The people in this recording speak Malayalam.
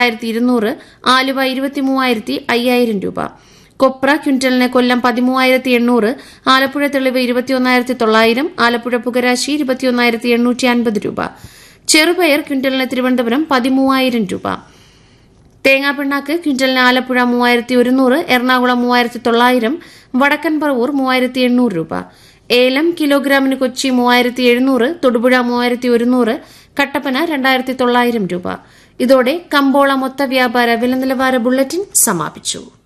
ആയിരത്തി ഇരുന്നൂറ് ആലുവ ഇരുപത്തി മൂവായിരത്തി അയ്യായിരം രൂപ കൊപ്ര ക്വിന്റലിന് കൊല്ലം പതിമൂവായിരത്തി എണ്ണൂറ് ആലപ്പുഴ തെളിവ് ഇരുപത്തിയൊന്നായിരത്തി തൊള്ളായിരം ആലപ്പുഴ പുകരാശി ഇരുപത്തിയൊന്നായിരത്തി എണ്ണൂറ്റി അൻപത് രൂപ ചെറുപയർ ക്വിന്റലിന് തിരുവനന്തപുരം പതിമൂവായിരം രൂപ തേങ്ങാപ്പിണ്ണാക്ക് ക്വിന്റലിന് ആലപ്പുഴ മൂവായിരത്തി ഒരുന്നൂറ് എറണാകുളം മൂവായിരത്തി തൊള്ളായിരം വടക്കൻ പറവൂർ മൂവായിരത്തി എണ്ണൂറ് രൂപ ഏലം കിലോഗ്രാമിന് കൊച്ചി മൂവായിരത്തി എഴുന്നൂറ് തൊടുപുഴ മൂവായിരത്തി ഒരുന്നൂറ് കട്ടപ്പന രണ്ടായിരത്തി തൊള്ളായിരം രൂപ ഇതോടെ കമ്പോള മൊത്ത വ്യാപാര വില നിലവാര ബുള്ളറ്റിൻ സമാപിച്ചു